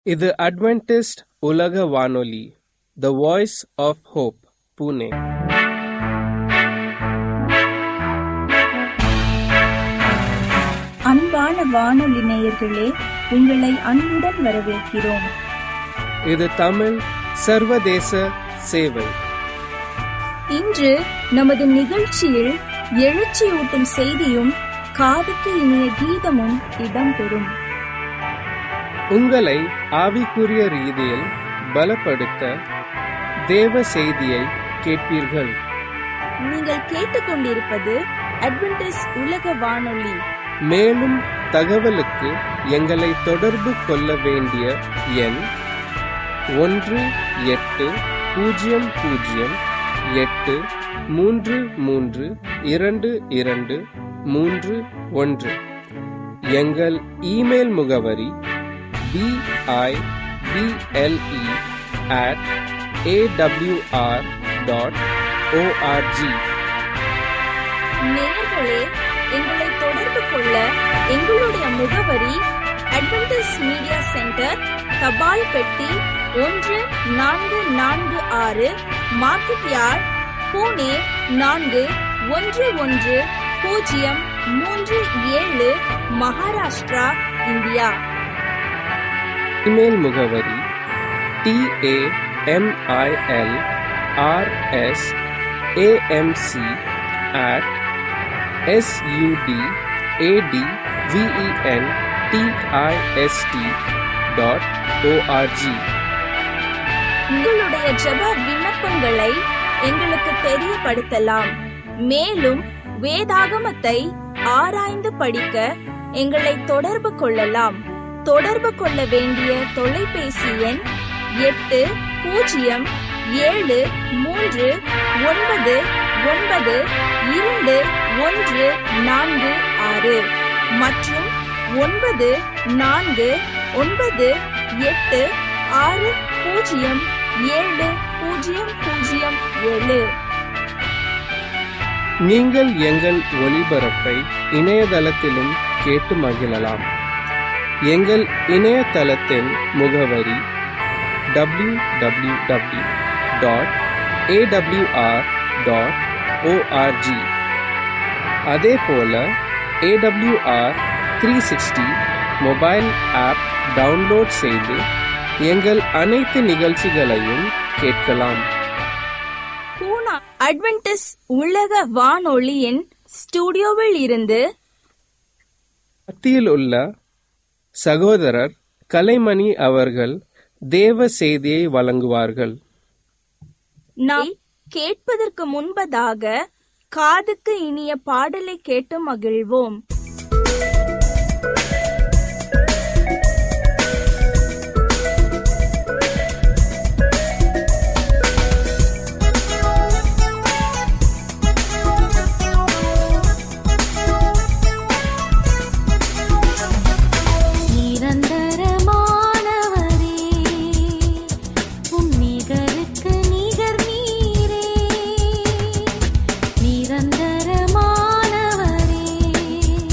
இது அட்வென்டிஸ்ட் உலக வானொலி the voice of hope Pune அன்பான வானொலி நேயர்களே உங்களை அன்புடன் வரவேற்கிறோம் இது தமிழ் சர்வதேச சேவை இன்று நமது நிகழ்ச்சியில் எழுச்சியூட்டும் செய்தியும் காதுக்கு இனிய கீதமும் இடம்பெறும் உங்களை ஆவிக்குரிய ரீதியில் பலப்படுத்த தேவ செய்தியை கேட்பீர்கள் நீங்கள் கேட்டுக்கொண்டிருப்பது அட்வென்டிஸ் உலக வானொலி மேலும் தகவலுக்கு எங்களை தொடர்பு கொள்ள வேண்டிய எண் ஒன்று எட்டு பூஜ்ஜியம் பூஜ்ஜியம் எட்டு மூன்று மூன்று இரண்டு இரண்டு மூன்று ஒன்று எங்கள் இமெயில் முகவரி B I P L E at A W R dot O R G நேயர்களே எங்களை தொடர்பு கொள்ள எங்களுடைய முகவரி அட்வென்டிஸ் மீடியா சென்டர் தபால் பெட்டி ஒன்று நான்கு நான்கு ஆறு மார்க்கெட் யார்ட் பூனே நான்கு ஒன்று ஒன்று பூஜ்ஜியம் மூன்று ஏழு மகாராஷ்டிரா இந்தியா இமெயில் முகவரி T A M I L R S A M C at S U D A T V E N T I S T dot O R G உங்களுடைய ஜெப விண்ணப்பங்களை எங்களுக்கு தெரியப்படுத்தலாம் மேலும் வேதாகமத்தை ஆராய்ந்து படிக்க எங்களை தொடர்பு கொள்ளலாம் தொடர்பு கொள்ள வேண்டிய தொலைபேசி எண் எட்டு பூஜ்ஜியம் ஏழு மூன்று ஒன்பது ஒன்பது இரண்டு ஒன்று நான்கு ஆறு மற்றும் ஒன்பது நான்கு ஒன்பது எட்டு ஆறு பூஜ்ஜியம் ஏழு பூஜ்ஜியம் பூஜ்ஜியம் ஏழு நீங்கள் எங்கள் ஒளிபரப்பை இணையதளத்திலும் கேட்டு மகிழலாம் எங்கள் இணையதளத்தின் முகவரி W W W dot A W R dot O R G அதே போல A W R three sixty mobile app download செய்து எங்கள் அனைத்து நிகழ்ச்சிகளையும் கேட்கலாம் பூனா அட்வென்டிஸ் உலக வானொலியின் ஸ்டுடியோவில் இருந்து மத்தியில் உள்ள சகோதரர் கலைமணி அவர்கள் தேவ செய்தியை வழங்குவார்கள் நாம் கேட்பதற்கு முன்பதாக காதுக்கு இனிய பாடலை கேட்டு மகிழ்வோம் நிரந்தரமானவரே உன்னிகருக்கு நிகர் நீரே நிரந்தரமானவரே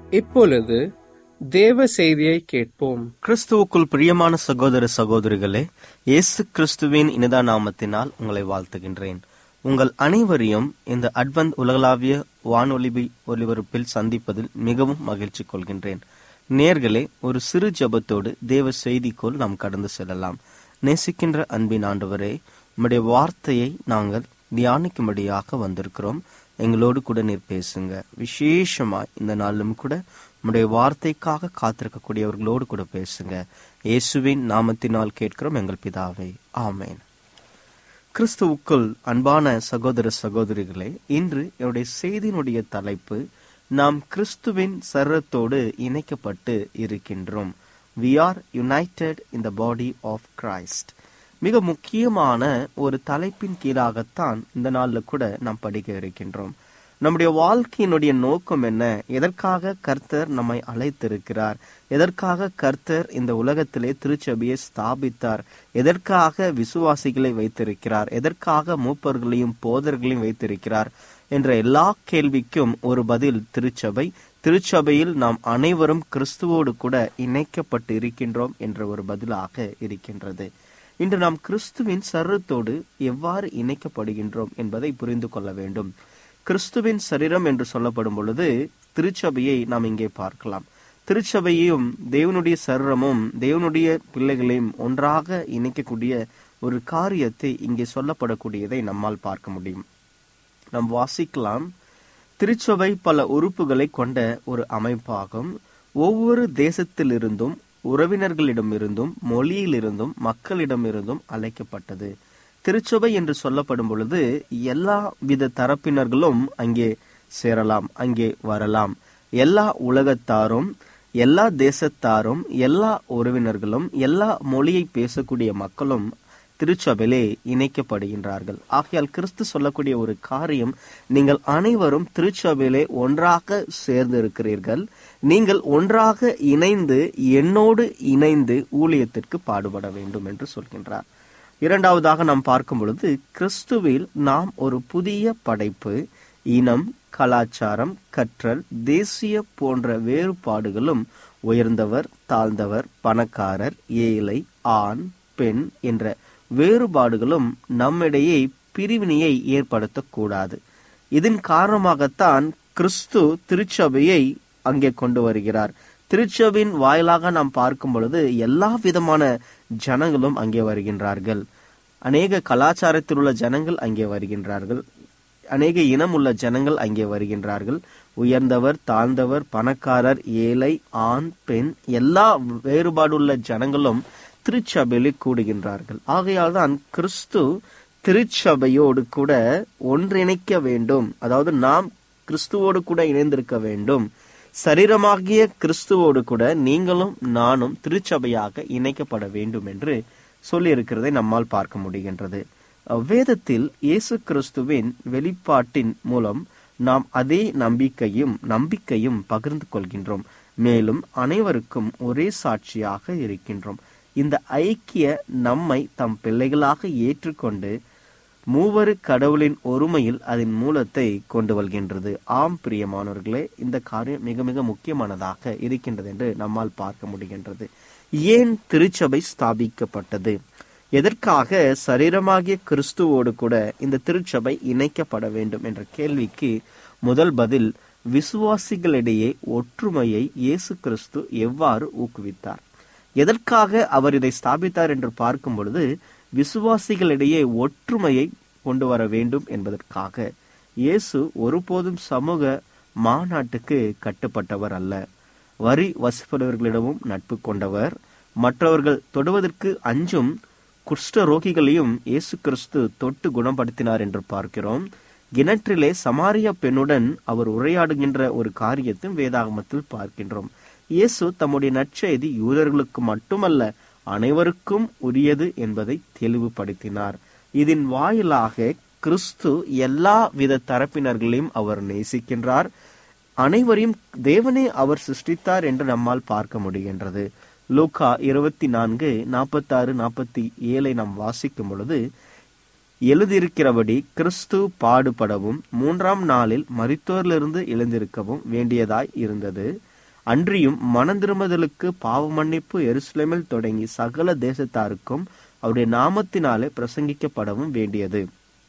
இப்பொழுது தேவ செய்தியை கேட்போம் கிறிஸ்துவுக்குள் பிரியமான சகோதர சகோதரிகளே இயேசு கிறிஸ்துவின் இனிதா நாமத்தினால் உங்களை வாழ்த்துகின்றேன் உங்கள் அனைவரையும் இந்த அட்வந்த் உலகளாவிய வானொலிபி ஒலிபரப்பில் சந்திப்பதில் மிகவும் மகிழ்ச்சி கொள்கின்றேன் நேர்களே ஒரு சிறு ஜெபத்தோடு தேவ செய்திக்குள் நாம் கடந்து செல்லலாம் நேசிக்கின்ற அன்பின் ஆண்டவரே உம்முடைய வார்த்தையை நாங்கள் தியானிக்கும்படியாக வந்திருக்கிறோம் எங்களோடு கூட நீர் பேசுங்க விசேஷமாய் இந்த நாளிலும் கூட உம்முடைய வார்த்தைக்காக காத்திருக்கக்கூடியவர்களோடு கூட பேசுங்க இயேசுவின் நாமத்தினால் கேட்கிறோம் எங்கள் பிதாவே ஆமேன் கிறிஸ்துவுக்குள் அன்பான சகோதர சகோதரிகளே இன்று என்னுடைய செய்தியினுடைய தலைப்பு நாம் கிறிஸ்துவின் சரீரத்தோடு இணைக்கப்பட்டு இருக்கின்றோம் we are united in the body of Christ மிக முக்கியமான ஒரு தலைப்பின் கீழாகத்தான் இந்த நாள்ல கூட நாம் படிக்க இருக்கின்றோம் நம்முடைய வாழ்க்கையினுடைய நோக்கம் என்ன எதற்காக கர்த்தர் நம்மை அழைத்திருக்கிறார் எதற்காக கர்த்தர் இந்த உலகத்திலே திருச்சபையை ஸ்தாபித்தார் எதற்காக விசுவாசிகளை வைத்திருக்கிறார் எதற்காக மூப்பர்களையும் போதர்களையும் வைத்திருக்கிறார் என்ற எல்லா கேள்விக்கும் ஒரு பதில் திருச்சபை திருச்சபையில் நாம் அனைவரும் கிறிஸ்துவோடு கூட இணைக்கப்பட்டு இருக்கின்றோம் என்ற ஒரு பதிலாக இருக்கின்றது இன்று நாம் கிறிஸ்துவின் சரீரத்தோடு எவ்வாறு இணைக்கப்படுகின்றோம் என்பதை புரிந்து கொள்ள வேண்டும் கிறிஸ்துவின் சரீரம் என்று சொல்லப்படும் பொழுது திருச்சபையை நாம் இங்கே பார்க்கலாம் திருச்சபையும் தேவனுடைய சரீரமும் தேவனுடைய பிள்ளைகளையும் ஒன்றாக இணைக்கக்கூடிய ஒரு காரியத்தை இங்கே சொல்லப்படக்கூடியதை நம்மால் பார்க்க முடியும் நாம் வாசிக்கலாம் திருச்சபை பல உறுப்புகளை கொண்ட ஒரு அமைப்பாகும் ஒவ்வொரு தேசத்திலிருந்தும் உறவினர்களிடமிருந்தும் மொழியிலிருந்தும் மக்களிடமிருந்தும் அழைக்கப்பட்டது திருச்சபை என்று சொல்லப்படும் பொழுது எல்லா வித தரப்பினர்களும் அங்கே சேரலாம் அங்கே வரலாம் எல்லா உலகத்தாரும் எல்லா தேசத்தாரும் எல்லா உறவினர்களும் எல்லா மொழியை பேசக்கூடிய மக்களும் திருச்சபையிலே இணைக்கப்படுகின்றார்கள் ஆகையால் கிறிஸ்து சொல்லக்கூடிய ஒரு காரியம் நீங்கள் அனைவரும் திருச்சபையிலே ஒன்றாக சேர்ந்து இருக்கிறீர்கள் நீங்கள் ஒன்றாக இணைந்து என்னோடு இணைந்து ஊழியத்திற்கு பாடுபட வேண்டும் என்று சொல்கின்றார் இரண்டாவதாக நாம் பார்க்கும் பொழுது கிறிஸ்துவில் நாம் ஒரு புதிய படைப்பு இனம் கலாச்சாரம் கற்றல் தேசிய போன்ற வேறுபாடுகளும் உயர்ந்தவர் தாழ்ந்தவர் பணக்காரர் ஏழை ஆண் பெண் என்ற வேறுபாடுகளும் நம்மிடையே பிரிவினையை ஏற்படுத்தக்கூடாது இதன் காரணமாகத்தான் கிறிஸ்து திருச்சபையை அங்கே கொண்டு வருகிறார் திருச்சபின் வாயிலாக நாம் பார்க்கும் பொழுது எல்லா விதமான ஜனங்களும் அங்கே வருகின்றார்கள் அநேக கலாச்சாரத்தில் உள்ள ஜனங்கள் அங்கே வருகின்றார்கள் அநேக இனம் உள்ள ஜனங்கள் அங்கே வருகின்றார்கள் உயர்ந்தவர் தாழ்ந்தவர் பணக்காரர் ஏழை ஆண் பெண் எல்லா வேறுபாடுள்ள ஜனங்களும் திருச்சபையிலே கூடுகின்றார்கள் ஆகையால் தான் கிறிஸ்து திருச்சபையோடு கூட ஒன்றிணைக்க வேண்டும் அதாவது நாம் கிறிஸ்துவோடு கூட இணைந்திருக்க வேண்டும் சரீரமாகிய கிறிஸ்துவோடு கூட நீங்களும் நானும் திருச்சபையாக இணைக்கப்பட வேண்டும் என்று சொல்லி இருக்கிறதை நம்மால் பார்க்க முடிகின்றது வேதத்தில் இயேசு கிறிஸ்துவின் வெளிப்பாட்டின் மூலம் நாம் அதே நம்பிக்கையும் நம்பிக்கையும் பகிர்ந்து கொள்கின்றோம் மேலும் அனைவருக்கும் ஒரே சாட்சியாக இருக்கின்றோம் இந்த ஐக்கிய நம்மை தம் பிள்ளைகளாக ஏற்றுக்கொண்டு மூவரு கடவுளின் ஒருமையில் அதன் மூலத்தை கொண்டு வருகின்றது ஆம் பிரியமானவர்களே இந்த காரியம் மிக மிக முக்கியமானதாக இருக்கின்றது என்று நம்மால் பார்க்க முடிகின்றது ஏன் திருச்சபை ஸ்தாபிக்கப்பட்டது எதற்காக சரீரமாகிய கிறிஸ்துவோடு கூட இந்த திருச்சபை இணைக்கப்பட வேண்டும் என்ற கேள்விக்கு முதல் பதில் விசுவாசிகளிடையே ஒற்றுமையை இயேசு கிறிஸ்து எவ்வாறு ஊக்குவித்தார் எதற்காக அவர் இதை ஸ்தாபித்தார் என்று பார்க்கும் பொழுது விசுவாசிகளிடையே ஒற்றுமையை கொண்டு வர வேண்டும் என்பதற்காக இயேசு ஒருபோதும் சமூக மாநாட்டுக்கு கட்டுப்பட்டவர் அல்ல வரி வசிப்பவர்களிடமும் நட்பு கொண்டவர் மற்றவர்கள் தொடுவதற்கு அஞ்சும் குஷ்ட ரோகிகளையும் இயேசு கிறிஸ்து தொட்டு குணப்படுத்தினார் என்று பார்க்கிறோம் கிணற்றிலே சமாரிய பெண்ணுடன் அவர் உரையாடுகின்ற ஒரு காரியத்தையும் வேதாகமத்தில் பார்க்கின்றோம் இயேசு தம்முடைய நற்செய்தி யூதர்களுக்கு மட்டுமல்ல அனைவருக்கும் உரியது என்பதை தெளிவுபடுத்தினார் இதன் வாயிலாக கிறிஸ்து எல்லா வித தரப்பினர்களையும் அவர் நேசிக்கின்றார் அனைவரையும் தேவனே அவர் சிருஷ்டித்தார் என்று நம்மால் பார்க்க முடிகின்றது லூக்கா இருபத்தி நான்கு நாற்பத்தாறு நாற்பத்தி ஏழை நாம் வாசிக்கும் பொழுது எழுதியிருக்கிறபடி கிறிஸ்து பாடுபடவும் மூன்றாம் நாளில் மரித்தோரிலிருந்து எழுந்திருக்கவும் வேண்டியதாய் இருந்தது அன்றியும் மனந்திரும்புதலுக்கு பாவ மன்னிப்பு எருசலேமில் தொடங்கி சகல தேசத்தாருக்கும் அவருடைய நாமத்தினாலே பிரசங்கிக்கப்படவும் வேண்டியது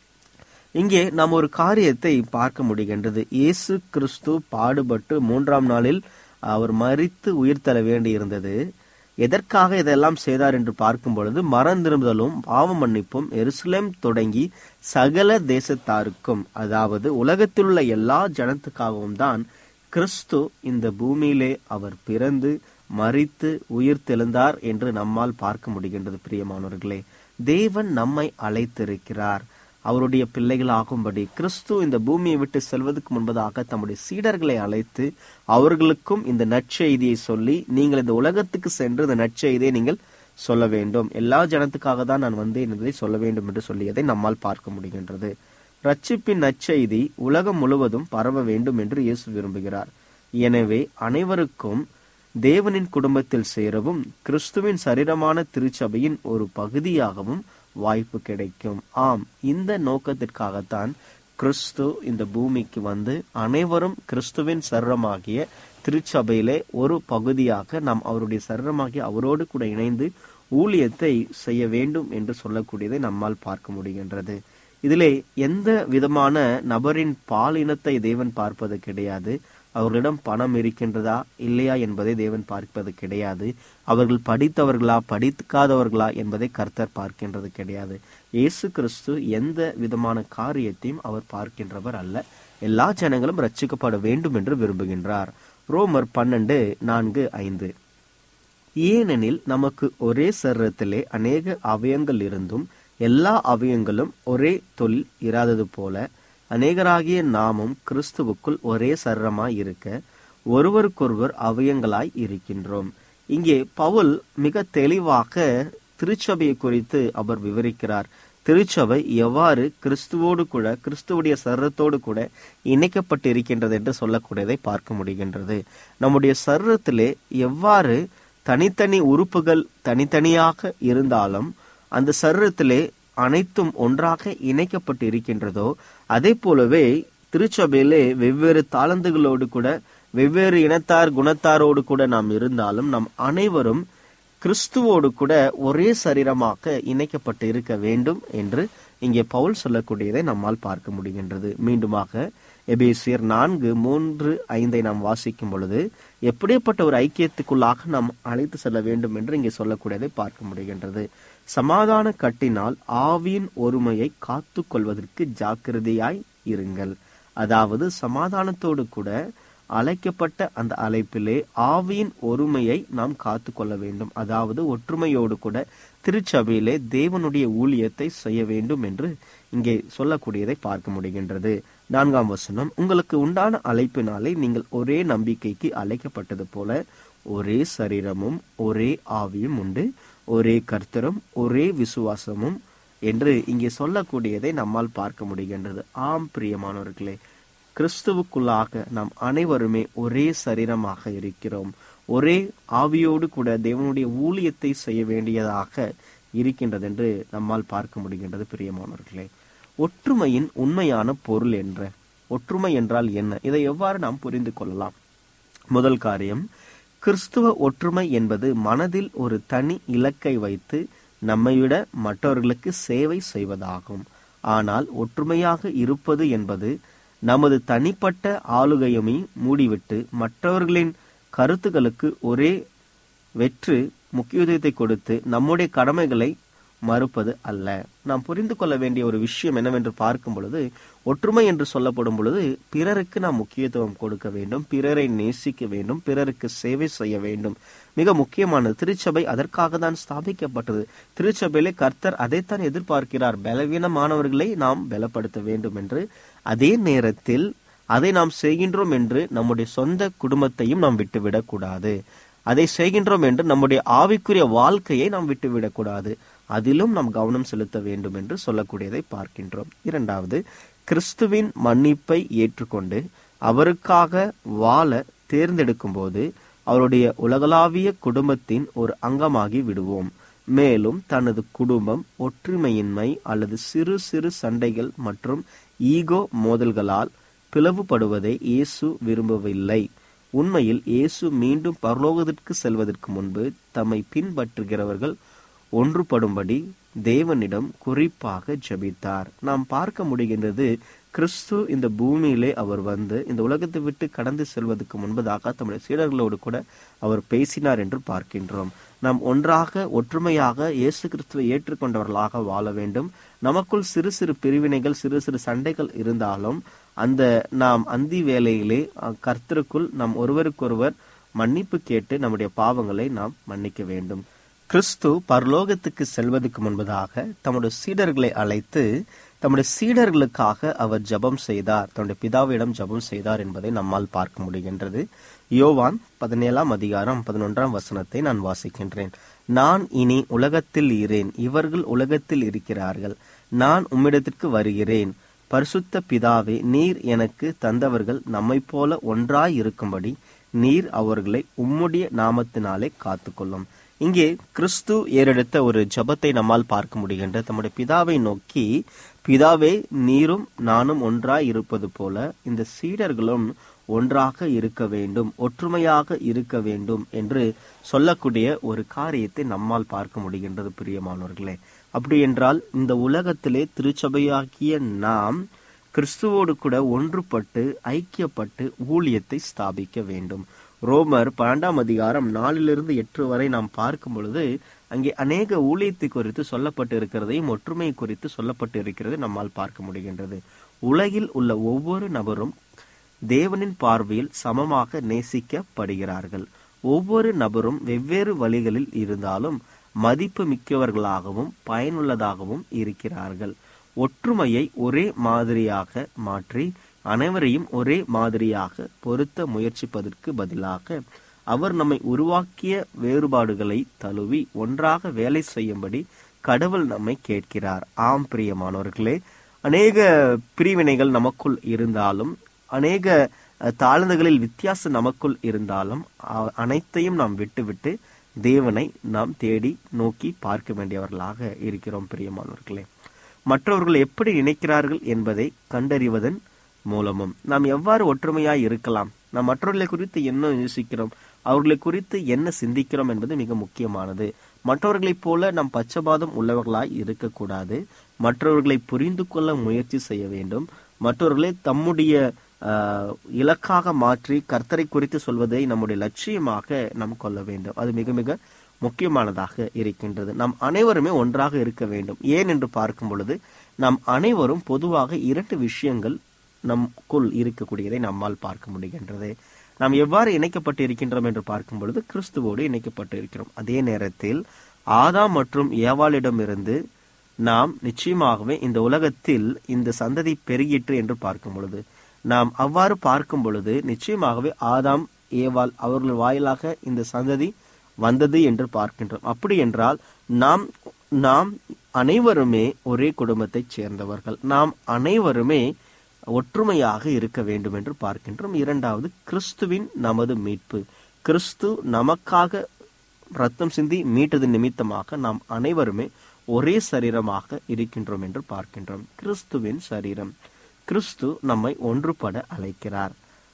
இங்கே நாம் ஒரு காரியத்தை பார்க்க முடிகின்றது இயேசு கிறிஸ்து பாடுபட்டு மூன்றாம் நாளில் அவர் மறித்து உயிர் தர வேண்டியிருந்தது எதற்காக இதெல்லாம் செய்தார் என்று பார்க்கும் பொழுது மறந்திருந்தலும் பாவ மன்னிப்பும் எருசலேம் தொடங்கி சகல தேசத்தாருக்கும் அதாவது உலகத்தில் உள்ள எல்லா ஜனத்துக்காகவும் தான் கிறிஸ்து இந்த பூமியிலே அவர் பிறந்து மறித்து உயிர் தெழுந்தார் என்று நம்மால் பார்க்க முடிகின்றது பிரியமானவர்களே தேவன் நம்மை அழைத்திருக்கிறார் அவருடைய பிள்ளைகளாகும்படி கிறிஸ்து இந்த பூமியை விட்டு செல்வதற்கு முன்பதாக தம்முடைய சீடர்களை அழைத்து அவர்களுக்கும் இந்த நற்செய்தியை சொல்லி நீங்கள் இந்த உலகத்துக்கு சென்று இந்த நற்செய்தியை நீங்கள் சொல்ல வேண்டும் எல்லா ஜனத்துக்காக தான் நான் வந்தேன் என்பதை சொல்ல வேண்டும் என்று சொல்லியதை நம்மால் பார்க்க முடிகின்றது ரட்சிப்பின் நற்செய்தி உலகம் முழுவதும் பரவ வேண்டும் என்று இயேசு விரும்புகிறார் எனவே அனைவருக்கும் தேவனின் குடும்பத்தில் சேரவும் கிறிஸ்துவின் சரீரமான திருச்சபையின் ஒரு பகுதியாகவும் வாய்ப்பு கிடைக்கும் ஆம் இந்த நோக்கத்திற்காகத்தான் கிறிஸ்து இந்த பூமிக்கு வந்து அனைவரும் கிறிஸ்துவின் சரீரமாகிய திருச்சபையிலே ஒரு பகுதியாக நாம் அவருடைய சரீரமாகிய அவரோடு கூட இணைந்து ஊழியத்தை செய்ய வேண்டும் என்று சொல்லக்கூடியதை நம்மால் பார்க்க முடிகின்றது இதிலே எந்த விதமான நபரின் பாலினத்தை தேவன் பார்ப்பது கிடையாது அவர்களிடம் பணம் இருக்கின்றதா இல்லையா என்பதை தேவன் பார்ப்பது கிடையாது அவர்கள் படித்தவர்களா படிக்காதவர்களா என்பதை கர்த்தர் பார்க்கின்றது கிடையாது இயேசு கிறிஸ்து எந்த விதமான காரியத்தையும் அவர் பார்க்கின்றவர் அல்ல எல்லா ஜனங்களும் ரட்சிக்கப்பட வேண்டும் என்று விரும்புகின்றார் ரோமர் பன்னெண்டு நான்கு ஐந்து ஏனெனில் நமக்கு ஒரே சரீரத்திலே அநேக அவயங்கள் இருந்தும் எல்லா அவயங்களும் ஒரே தொழில் இராதது போல அநேகராகிய நாமும் கிறிஸ்துவுக்குள் ஒரே சரீரமாய் இருக்க ஒருவருக்கொருவர் அவயங்களாய் இருக்கின்றோம் இங்கே பவுல் மிக தெளிவாக திருச்சபையை குறித்து அவர் விவரிக்கிறார் திருச்சபை எவ்வாறு கிறிஸ்துவோடு கூட கிறிஸ்துவுடைய சரீரத்தோடு கூட இணைக்கப்பட்டு இருக்கின்றது என்று சொல்லக்கூடியதை பார்க்க முடிகின்றது நம்முடைய சரீரத்திலே எவ்வாறு தனித்தனி உறுப்புகள் தனித்தனியாக இருந்தாலும் அந்த சரீரத்திலே அனைத்தும் ஒன்றாக இணைக்கப்பட்டு இருக்கின்றதோ அதே போலவே திருச்சபையிலே வெவ்வேறு தாளந்துகளோடு கூட வெவ்வேறு இனத்தார் குணத்தாரோடு கூட நாம் இருந்தாலும் நாம் அனைவரும் கிறிஸ்துவோடு கூட ஒரே சரீரமாக இணைக்கப்பட்டு இருக்க வேண்டும் என்று இங்கே பவுல் சொல்லக்கூடியதை நம்மால் பார்க்க முடிகின்றது மீண்டுமாக எபேசியர் நான்கு மூன்று ஐந்தை நாம் வாசிக்கும் பொழுது எப்படிப்பட்ட ஒரு ஐக்கியத்துக்குள்ளாக நாம் அழைத்து செல்ல வேண்டும் என்று இங்கே சொல்லக்கூடியதை பார்க்க முடிகின்றது சமாதான கட்டினால் ஆவியின் ஒருமையை காத்து கொள்வதற்கு ஜாக்கிரதையாய் இருங்கள் அதாவது சமாதானத்தோடு கூட அழைக்கப்பட்ட அந்த அழைப்பிலே ஆவியின் ஒருமையை நாம் காத்து கொள்ள வேண்டும் அதாவது ஒற்றுமையோடு கூட திருச்சபையிலே தேவனுடைய ஊழியத்தை செய்ய வேண்டும் என்று இங்கே சொல்லக்கூடியதை பார்க்க முடிகின்றது நான்காம் வசனம் உங்களுக்கு உண்டான அழைப்பினாலே நீங்கள் ஒரே நம்பிக்கைக்கு அழைக்கப்பட்டது போல ஒரே சரீரமும் ஒரே ஆவியும் உண்டு ஒரே கர்த்தரும் ஒரே விசுவாசமும் என்று இங்கே சொல்லக்கூடியதை நம்மால் பார்க்க முடிகின்றது ஆம் பிரியமானவர்களே கிறிஸ்துவுக்குள்ளாக நாம் அனைவருமே ஒரே சரீரமாக இருக்கிறோம் ஒரே ஆவியோடு கூட தேவனுடைய ஊழியத்தை செய்ய வேண்டியதாக இருக்கின்றது என்று நம்மால் பார்க்க முடிகின்றது பிரியமானவர்களே ஒற்றுமையின் உண்மையான பொருள் என்ற ஒற்றுமை என்றால் என்ன இதை எவ்வாறு நாம் புரிந்து கொள்ளலாம் முதல் காரியம் கிறிஸ்துவ ஒற்றுமை என்பது மனதில் ஒரு தனி இலக்கை வைத்து நம்மை விட மற்றவர்களுக்கு சேவை செய்வதாகும் ஆனால் ஒற்றுமையாக இருப்பது என்பது நமது தனிப்பட்ட ஆளுகையுமே மூடிவிட்டு மற்றவர்களின் கருத்துக்களுக்கு ஒரே வெற்று முக்கியத்துவத்தை கொடுத்து நம்முடைய கடமைகளை மறுப்பது அல்ல நாம் புரிந்து கொள்ள வேண்டிய ஒரு விஷயம் என்னவென்று பார்க்கும் பொழுது ஒற்றுமை என்று சொல்லப்படும் பொழுது பிறருக்கு நாம் முக்கியத்துவம் கொடுக்க வேண்டும் பிறரை நேசிக்க வேண்டும் பிறருக்கு சேவை செய்ய வேண்டும் மிக முக்கியமானது திருச்சபை அதற்காக தான் ஸ்தாபிக்கப்பட்டது திருச்சபையிலே கர்த்தர் அதைத்தான் எதிர்பார்க்கிறார் பலவீனமானவர்களை நாம் பலப்படுத்த வேண்டும் என்று அதே நேரத்தில் அதை நாம் செய்கின்றோம் என்று நம்முடைய சொந்த குடும்பத்தையும் நாம் விட்டுவிடக் கூடாது அதை செய்கின்றோம் என்று நம்முடைய ஆவிக்குரிய வாழ்க்கையை நாம் விட்டுவிடக்கூடாது அதிலும் நாம் கவனம் செலுத்த வேண்டும் என்று சொல்லக்கூடியதை பார்க்கின்றோம் இரண்டாவது கிறிஸ்துவின் மன்னிப்பை ஏற்றுக்கொண்டு அவருக்காக வாழ தேர்ந்தெடுக்கும் போது அவருடைய உலகளாவிய குடும்பத்தின் ஒரு அங்கமாகி விடுவோம் மேலும் தனது குடும்பம் ஒற்றுமையின்மை அல்லது சிறு சிறு சண்டைகள் மற்றும் ஈகோ மோதல்களால் பிளவுபடுவதை இயேசு விரும்பவில்லை உண்மையில் இயேசு மீண்டும் பரலோகத்திற்கு செல்வதற்கு முன்பு தம்மை பின்பற்றுகிறவர்கள் ஒன்றுபடும்படி தேவனிடம் குறிப்பாக ஜெபித்தார் நாம் பார்க்க முடிகின்றது கிறிஸ்து இந்த பூமியிலே அவர் வந்து இந்த உலகத்தை விட்டு கடந்து செல்வதற்கு முன்பதாக தம்முடைய சீடர்களோடு கூட அவர் பேசினார் என்று பார்க்கின்றோம் நாம் ஒன்றாக ஒற்றுமையாக இயேசு கிறிஸ்துவை ஏற்றுக்கொண்டவர்களாக வாழ வேண்டும் நமக்குள் சிறு சிறு பிரிவினைகள் சிறு சிறு சண்டைகள் இருந்தாலும் அந்த நாம் அந்தி வேளையிலே அஹ், கர்த்தருக்குள் நாம் ஒருவருக்கொருவர் மன்னிப்பு கேட்டு நம்முடைய பாவங்களை நாம் மன்னிக்க வேண்டும் கிறிஸ்து பரலோகத்துக்கு செல்வதற்கு முன்பதாக தம்முடைய சீடர்களை அழைத்து தம்முடைய சீடர்களுக்காக அவர் ஜெபம் செய்தார் தன்னுடைய பிதாவிடம் ஜெபம் செய்தார் என்பதை நம்மால் பார்க்க முடிகின்றது யோவான் பதினேழாம் அதிகாரம் பதினொன்றாம் வசனத்தை நான் வாசிக்கின்றேன் நான் இனி உலகத்தில் இரேன் இவர்கள் உலகத்தில் இருக்கிறார்கள் நான் உம்மிடத்திற்கு வருகிறேன் பரிசுத்த பிதாவே நீர் எனக்கு தந்தவர்கள் நம்மைப் போல ஒன்றாய் இருக்கும்படி நீர் அவர்களை உம்முடைய நாமத்தினாலே காத்துக்கொள்ளும் இங்கே கிறிஸ்து ஏறெடுத்த ஒரு ஜெபத்தை நம்மால் பார்க்க முடிகின்றது தம்முடைய பிதாவை நோக்கி பிதாவே நீரும் நானும் ஒன்றாய் இருப்பது போல இந்த சீடர்களும் ஒன்றாக இருக்க வேண்டும் ஒற்றுமையாக இருக்க வேண்டும் என்று சொல்லக்கூடிய ஒரு காரியத்தை நம்மால் பார்க்க முடிகின்றது பிரியமானவர்களே அப்படி என்றால் இந்த உலகத்திலே திருச்சபையாகிய நாம் கிறிஸ்துவோடு கூட ஒன்றுபட்டு ஐக்கியப்பட்டு ஊழியத்தை ஸ்தாபிக்க வேண்டும் ரோமர் பன்னெண்டாம் அதிகாரம் நாலிலிருந்து எட்டு வரை நாம் பார்க்கும் பொழுது அங்கே அநேக ஊழியத்தை குறித்து சொல்லப்பட்டு இருக்கிறதையும் ஒற்றுமை குறித்து சொல்லப்பட்டு இருக்கிறது நம்மால் பார்க்க முடிகின்றது உலகில் உள்ள ஒவ்வொரு நபரும் தேவனின் பார்வையில் சமமாக நேசிக்கப்படுகிறார்கள் ஒவ்வொரு நபரும் வெவ்வேறு வழிகளில் இருந்தாலும் மதிப்பு மிக்கவர்களாகவும் பயனுள்ளதாகவும் இருக்கிறார்கள் ஒற்றுமையை ஒரே மாதிரியாக மாற்றி அனைவரையும் ஒரே மாதிரியாக பொருத்த முயற்சிப்பதற்கு பதிலாக அவர் நம்மை உருவாக்கிய வேறுபாடுகளை தழுவி ஒன்றாக வேலை செய்யும்படி கடவுள் நம்மை கேட்கிறார் ஆம் பிரியமானவர்களே அநேக பிரிவினைகள் நமக்குள் இருந்தாலும் அநேக அஹ், தாழ்ந்துகளில் வித்தியாசம் நமக்குள் இருந்தாலும் அ- அனைத்தையும் நாம் விட்டுவிட்டு தேவனை நாம் தேடி நோக்கி பார்க்க வேண்டியவர்களாக இருக்கிறோம் பிரியமானவர்களே மற்றவர்கள் எப்படி நினைக்கிறார்கள் என்பதை கண்டறிவதன் மூலமும் நாம் எவ்வாறு ஒற்றுமையாய் இருக்கலாம் நாம் மற்றவர்களை குறித்து என்ன யோசிக்கிறோம் அவர்களை குறித்து என்ன சிந்திக்கிறோம் என்பது மிக முக்கியமானது மற்றவர்களைப் போல நாம் பச்சபாதம் உள்ளவர்களாய் இருக்கக்கூடாது மற்றவர்களை புரிந்து கொள்ள முயற்சி செய்ய வேண்டும் மற்றவர்களை தம்முடைய ஆஹ், இலக்காக மாற்றி கர்த்தரை குறித்து சொல்வதை நம்முடைய லட்சியமாக நாம் கொள்ள வேண்டும் அது மிக மிக முக்கியமானதாக இருக்கின்றது நாம் அனைவருமே ஒன்றாக இருக்க வேண்டும் ஏன் என்று பார்க்கும் பொழுது நாம் அனைவரும் பொதுவாக இரண்டு விஷயங்கள் நமக்குள் இருக்கக்கூடியதை நம்மால் பார்க்க முடிகின்றது நாம் எவ்வாறு இணைக்கப்பட்டு இருக்கின்றோம் என்று பார்க்கும் பொழுது கிறிஸ்துவோடு இணைக்கப்பட்டு இருக்கிறோம் அதே நேரத்தில் ஆதாம் மற்றும் ஏவாளிடமிருந்து நாம் நிச்சயமாகவே இந்த உலகத்தில் இந்த சந்ததி பெருகிற்று என்று பார்க்கும் பொழுது நாம் அவ்வாறு பார்க்கும் பொழுது நிச்சயமாகவே ஆதாம் ஏவாள் அவர்கள் வாயிலாக இந்த சந்ததி வந்தது என்று பார்க்கின்றோம் அப்படி என்றால் நாம் நாம் அனைவருமே ஒரே குடும்பத்தைச் சேர்ந்தவர்கள் நாம் அனைவருமே ஒற்றுமையாக இருக்க வேண்டும் என்று பார்க்கின்றோம் இரண்டாவது கிறிஸ்துவின் நமது மீட்பு கிறிஸ்து நமக்காக ரத்தம் சிந்தி மீட்டது நிமித்தமாக நாம் அனைவருமே ஒரே சரீரமாக இருக்கின்றோம் என்று பார்க்கின்றோம் கிறிஸ்துவின் சரீரம் கிறிஸ்து நம்மை ஒன்றுபட அழைக்கிறார்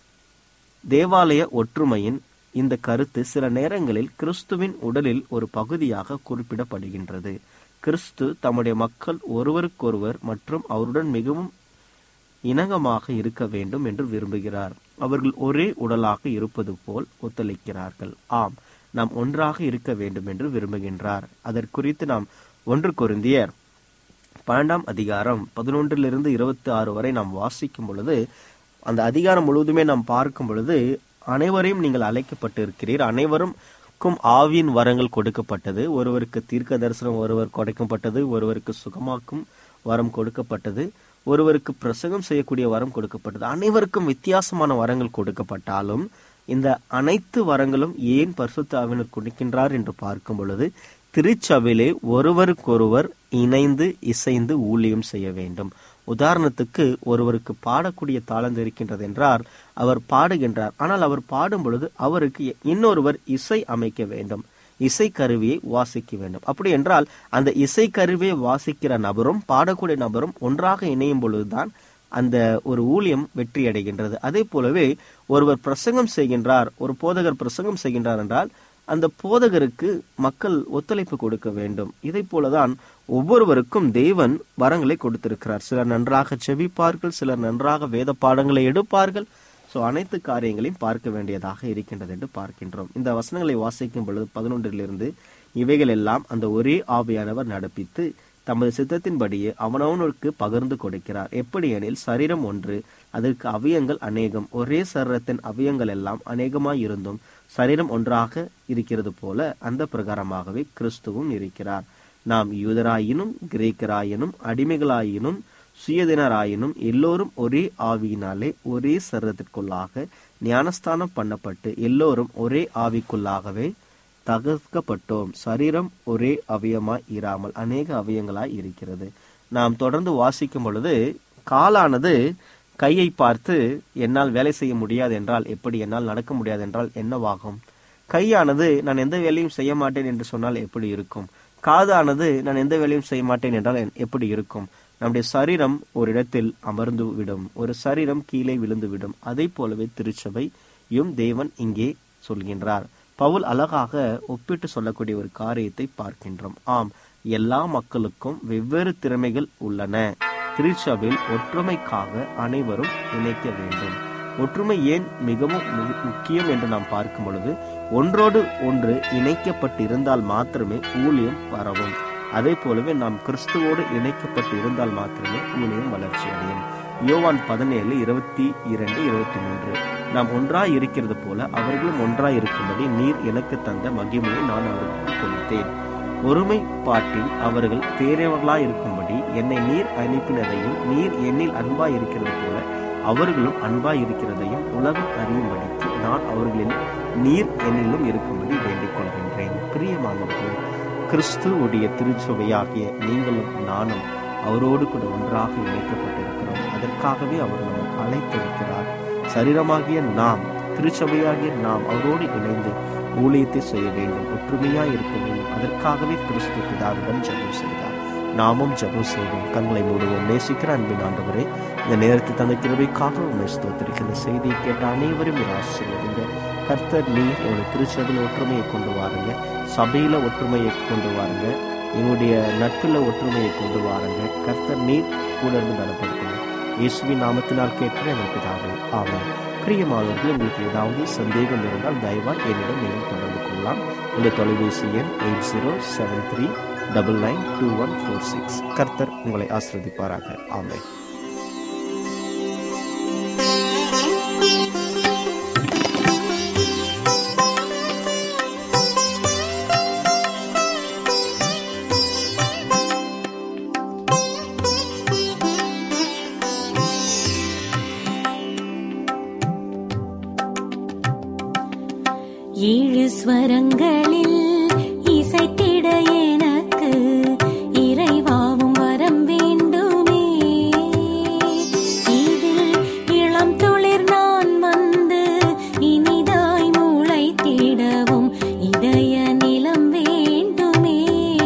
தேவாலய ஒற்றுமையின் இந்த கருத்து சில நேரங்களில் கிறிஸ்துவின் உடலில் ஒரு பகுதியாக குறிப்பிடப்படுகின்றது கிறிஸ்து தம்முடைய மக்கள் ஒருவருக்கொருவர் மற்றும் அவருடன் மிகவும் இணக்கமாக இருக்க வேண்டும் என்று விரும்புகிறார் அவர்கள் ஒரே உடலாக இருப்பது போல் ஒத்துழைக்கிறார்கள் ஆம் நாம் ஒன்றாக இருக்க வேண்டும் என்று விரும்புகின்றார் அதற்குறித்து நாம் ஒன்று கொருந்தியர் பன்னெண்டாம் அதிகாரம் பதினொன்றிலிருந்து இருபத்தி ஆறு வரை நாம் வாசிக்கும் பொழுது அந்த அதிகாரம் முழுவதுமே நாம் பார்க்கும் பொழுது அனைவரையும் நீங்கள் அழைக்கப்பட்டு இருக்கிறீர் அனைவருக்கும் ஆவியின் வரங்கள் கொடுக்கப்பட்டது ஒருவருக்கு தீர்க்க தரிசனம் ஒருவர் கொடுக்கப்பட்டது ஒருவருக்கு சுகமாக்கும் வரம் கொடுக்கப்பட்டது ஒருவருக்கு பிரசங்கம் செய்யக்கூடிய வரம் கொடுக்கப்பட்டது அனைவருக்கும் வித்தியாசமான வரங்கள் கொடுக்கப்பட்டாலும் இந்த அனைத்து வரங்களும் ஏன் பரிசுத்த ஆவினர் கொடுக்கின்றார் என்று பார்க்கும் பொழுது திருச்சபையிலே ஒருவருக்கொருவர் இணைந்து இசைந்து ஊழியம் செய்ய வேண்டும் உதாரணத்துக்கு ஒருவருக்கு பாடக்கூடிய தாளந்து இருக்கின்றது என்றால் அவர் பாடுகின்றார் ஆனால் அவர் பாடும் பொழுது அவருக்கு இன்னொருவர் இசை அமைக்க வேண்டும் இசை கருவியை வாசிக்க வேண்டும் அப்படி என்றால் அந்த இசை கருவியை வாசிக்கிற நபரும் பாடக்கூடிய நபரும் ஒன்றாக இணையும் பொழுதுதான் அந்த ஒரு ஊழியம் வெற்றி அடைகின்றது அதே போலவே ஒருவர் பிரசங்கம் செய்கின்றார் ஒரு போதகர் பிரசங்கம் செய்கின்றார் என்றால் அந்த போதகருக்கு மக்கள் ஒத்துழைப்பு கொடுக்க வேண்டும் இதை போலதான் ஒவ்வொருவருக்கும் தேவன் வரங்களை கொடுத்திருக்கிறார் சிலர் நன்றாக செவிப்பார்கள் சிலர் நன்றாக வேத பாடங்களை எடுப்பார்கள் சோ அனைத்து காரியங்களையும் பார்க்க வேண்டியதாக இருக்கின்றது என்று பார்க்கின்றோம் இந்த வசனங்களை வாசிக்கும் பொழுது பதினொன்றிலிருந்து இவைகள் எல்லாம் அந்த ஒரே ஆவியானவர் நடப்பித்து தமது சித்தத்தின்படியே அவனவனுக்கு பகிர்ந்து கொடுக்கிறார் எப்படி எனில் சரீரம் ஒன்று அதற்கு அவயங்கள் அநேகம் ஒரே சரீரத்தின் அவயங்கள் எல்லாம் அநேகமாய் இருந்தும் சரீரம் ஒன்றாக இருக்கிறது போல அந்த பிரகாரமாகவே கிறிஸ்துவும் இருக்கிறார் நாம் யூதராயினும் கிரேக்கராயினும் அடிமைகளாயினும் சுயதினராயினும் எல்லோரும் ஒரே ஆவியினாலே ஒரே சரீரத்திற்குள்ளாக ஞானஸ்தானம் பண்ணப்பட்டு எல்லோரும் ஒரே ஆவிக்குள்ளாகவே தகர்க்கப்பட்டோம் சரீரம் ஒரே அவயமாய் இராமல் அநேக அவயங்களாய் இருக்கிறது நாம் தொடர்ந்து வாசிக்கும் பொழுது காலானது கையை பார்த்து என்னால் வேலை செய்ய முடியாது என்றால் எப்படி என்னால் நடக்க முடியாது என்றால் என்னவாகும் கையானது நான் எந்த வேலையும் செய்ய மாட்டேன் என்று சொன்னால் எப்படி இருக்கும் காதானது நான் எந்த வேலையும் செய்ய மாட்டேன் என்றால் என்- எப்படி இருக்கும் நம்முடைய சரீரம் ஒரு இடத்தில் அமர்ந்து விடும் ஒரு சரீரம் கீழே விழுந்து விடும் அதை போலவே திருச்சபையும் தேவன் இங்கே சொல்கின்றார் பவுல் அழகாக ஒப்பிட்டு சொல்லக்கூடிய ஒரு காரியத்தை பார்க்கின்றோம் ஆம் எல்லா மக்களுக்கும் வெவ்வேறு திறமைகள் உள்ளன திருச்சபையில் ஒற்றுமைக்காக அனைவரும் இணைக்க வேண்டும் ஒற்றுமை ஏன் மிகவும் மு- முக்கியம் என்று நாம் பார்க்கும் பொழுது ஒன்றோடு ஒன்று இணைக்கப்பட்டு இருந்தால் மாத்திரமே ஊழியம் பரவும் அதே போலவே நாம் கிறிஸ்துவோடு இணைக்கப்பட்டு இருந்தால் மாத்திரமே ஊழியம் வளர்ச்சி அடையும் யோவான் பதினேழு இருபத்தி இரண்டு இருபத்தி மூன்று நாம் ஒன்றாய் இருக்கிறது போல அவர்களும் ஒன்றாய் இருக்கும்படி நீர் எனக்கு தந்த மகிமையை நான் அவர்களுக்கு கொடுத்தேன் ஒருமைப்பாட்டில் அவர்கள் தேறியவர்களாய் இருக்கும்படி என்னை நீர் அனுப்பினதையும் நீர் என்னில் அன்பாய் இருக்கிறது போல அவர்களும் அன்பாய் இருக்கிறதையும் உலகம் அறியும்படிக்கு நான் அவர்களில் நீர் என்னிலும் இருக்கும்படி வேண்டிக் கொள்கின்றேன் பிரியமானவர்களே கிறிஸ்துவுடைய திருச்சபையாகிய நீங்களும் நானும் அவரோடு கூட ஒன்றாக இணைக்கப்பட்டிருக்கிறோம் அதற்காகவே அவர் நம்மை அழைத்திருக்கிறார் சரீரமாகிய நாம் திருச்சபையாகிய நாம் அவரோடு இணைந்து ஊழியத்தை செய்ய வேண்டும் ஒற்றுமையாய் இருக்க வேண்டும் அதற்காகவே கிறிஸ்து பிதாவிடம் ஜெபம் செய்தார் நாமும் ஜெபம் செய்வோம் கண்களை மூடுவோம் நேசிக்கிற அன்பின் ஆண்டவரே இந்த நேரத்தை தந்த கிருபைக்காக உண்மை ஸ்தோத்திருக்கிற செய்தியை கேட்ட அனைவரும் நீர் ஆசீர்வதிங்க கர்த்தர் நீ எங்களுடைய திருச்சபையில் ஒற்றுமையை கொண்டு வாருங்க சபையில ஒற்றுமையை கொண்டு வாருங்க எங்களுடைய நட்புல ஒற்றுமையை கொண்டு வாருங்க கர்த்தர் நீர் கூட இருந்து பலப்படுத்துங்க இயேசுவின் நாமத்தினால் கேட்கிற எங்கள் பிதாவே ஆமென் பிரியமானவர்கள் உங்களுக்கு ஏதாவது சந்தேகம் இருந்தால் தயவாய் என்னிடம் நீங்கள் தொடர்பு கொள்ளலாம் இந்த தொலைபேசி எண் eight zero seven three double nine two one four six கர்த்தர் உங்களை ஆசிர்வதிப்பாராக ஆமென் ஏழு ஸ்வரங்களில் இசைத்திட எனக்கு இறைவாவும் வரம் வேண்டுமே இதில் இளம் துளிர் நான் வந்து இனிதாய் முளைத்திடவும் இதய நிலம் வேண்டுமே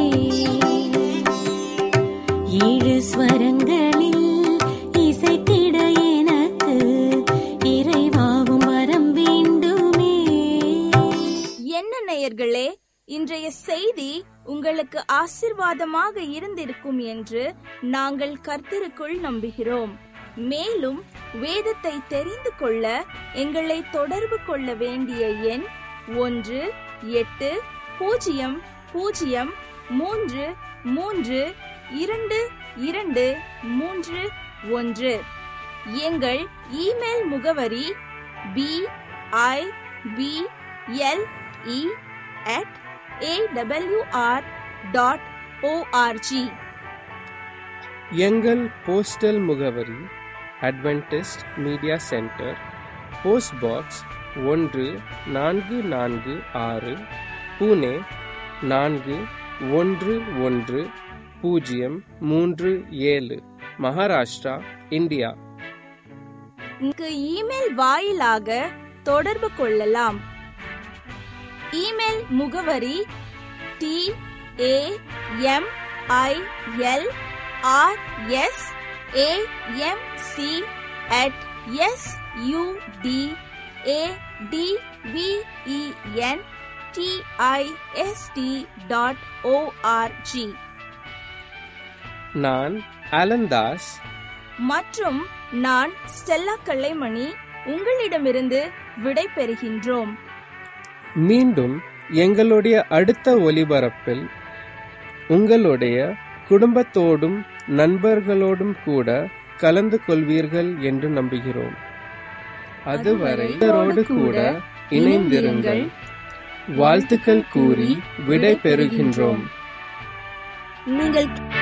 ஏழு ஸ்வரங்களில் இசைத்திட எனக்கு இறைவாவும் வரம் வேண்டுமே என்ன நேயர்களே இன்றைய செய்தி உங்களுக்கு ஆசிர்வாதமாக இருந்திருக்கும் என்று நாங்கள் கர்த்தருக்குள் நம்புகிறோம் மேலும் வேதத்தை தெரிந்து கொள்ள எங்களை தொடர்பு கொள்ள வேண்டிய எண் ஒன்று எட்டு பூஜ்ஜியம் பூஜ்ஜியம் மூன்று மூன்று இரண்டு இரண்டு மூன்று ஒன்று எங்கள் இமெயில் முகவரி B I P L E at A W R dot O R G எங்கள் போஸ்டல் முகவரி Adventist media centre post box ஒன்று நான்கு நான்கு ஆறு புனே நான்கு ஒன்று ஒன்று பூஜ்ஜியம் மூன்று ஏழு மகாராஷ்டிரா இந்தியா இங்கு இமெயில் வாயிலாக தொடர்பு கொள்ளலாம் இமெயில் முகவரி T A M I L R S A M C at S U D A T V E N T I S T dot O R G நான் அலந்தாஸ் மற்றும் நான் ஸ்டெல்லா கல்லைமணி உங்களிடமிருந்து விடை பெறுகின்றோம் மீண்டும் எங்களுடைய அடுத்த ஒலிபரப்பில் உங்களுடைய குடும்பத்தோடும் நண்பர்களோடும் கூட கலந்து கொள்வீர்கள் என்று நம்புகிறோம் அதுவரை இவரோடு கூட இணைந்திருங்கள் வாழ்த்துக்கள் கூறி விடை பெறுகின்றோம் நீங்கள்